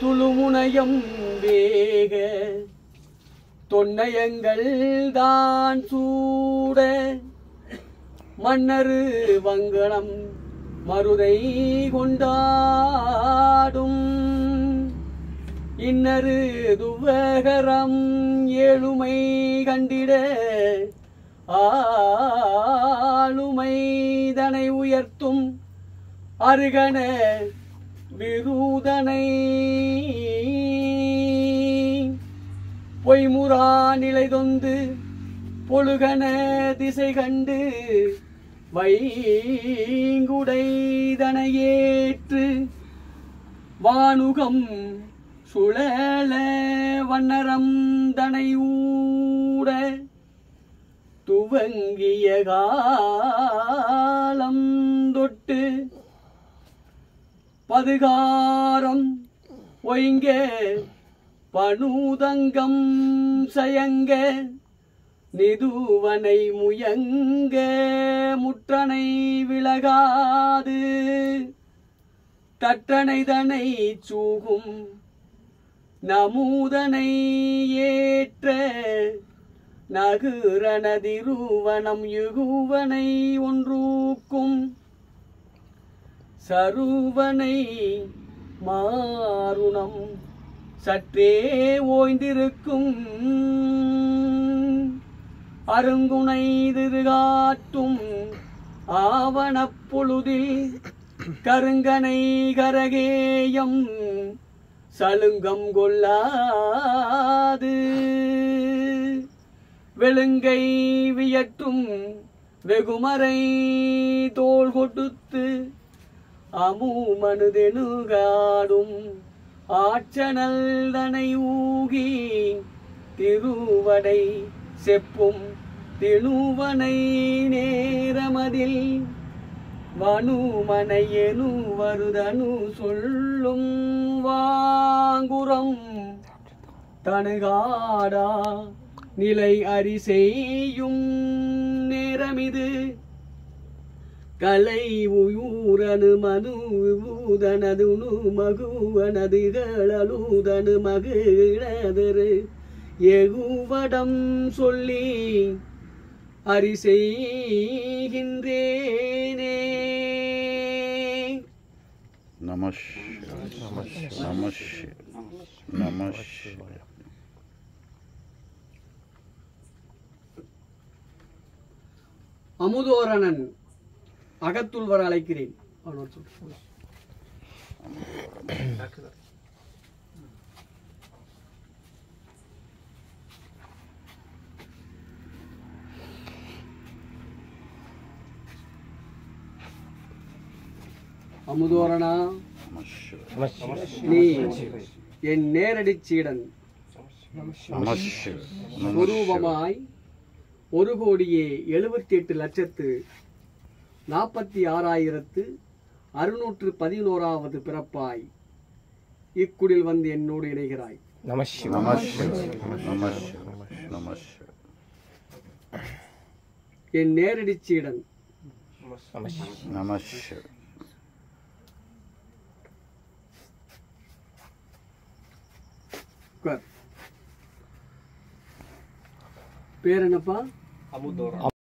துளுமுனையம் வேக தொன்னையங்கள் தான் சூட மன்னரு வங்கணம் மருதை கொண்டாடும் இன்னரு துவகரம் ஏழுமை கண்டிட ஆளுமை தனை உயர்த்தும் அருகன விருதனை பொய்முறா நிலை தொந்து பொழுகன திசை கண்டு வைங்குடைதனையேற்று வானுகம் சுழல வண்ணரம் தனையூட துவங்கிய காலம் தொட்டு பதுகாரம் ஒய்ங்க பனுதங்கம் சயங்க நிதுவனை முயங்க முற்றனை விலகாது தட்டனை தனை சூகும் நமுதனை ஏற்ற நகுரணதிருவனம் யுகுவனை ஒன்றூக்கும் சருவனை மாருணம் சற்றே ஓய்ந்திருக்கும் அருங்குணை திருகாட்டும் ஆவணப் பொழுதில் கருங்கனை கரகேயம் சலுங்கம் கொள்ளாது வெளுங்கை வியட்டும் வெகுமரை தோள் கொடுத்து அமுமனுதெனுகாடும் ஆற்றனல் தனை ஊகி திருவடை செப்பும் திணுவனை நேரமதில் வனுமனையனு வருதனு சொல்லும் வாங்குரம் தனுகாடா நிலை அறி செய்யும் நேரமிது கலை உயூரனு மனு விபூதனதுனு மகுவனதுகளூதனு மகிழதரு எகுவடம் சொல்லி அறி செய்கின்றேனே நமஷ் நமஷ் நமஷ் அமுதோரணன் அகத்துள் வர அழைக்கிறேன் அவனோட சொல்லு. அமுதோரணா நமஷ் நீ என் நேரடி சீடன் நமஷ் சுரூபமாய் ஒரு கோடியே எழுபத்தி எட்டு லட்சத்து நாற்பத்தி ஆறாயிரத்து அறுநூற்று பதினோராவது பிறப்பாய் இக்குடில் வந்து என்னோடு இணைகிறாய் நமஷ் நமஷ் நமஷ் என் நேரடி சீடன் நமஷ் உட்கார். பேர் என்னப்பா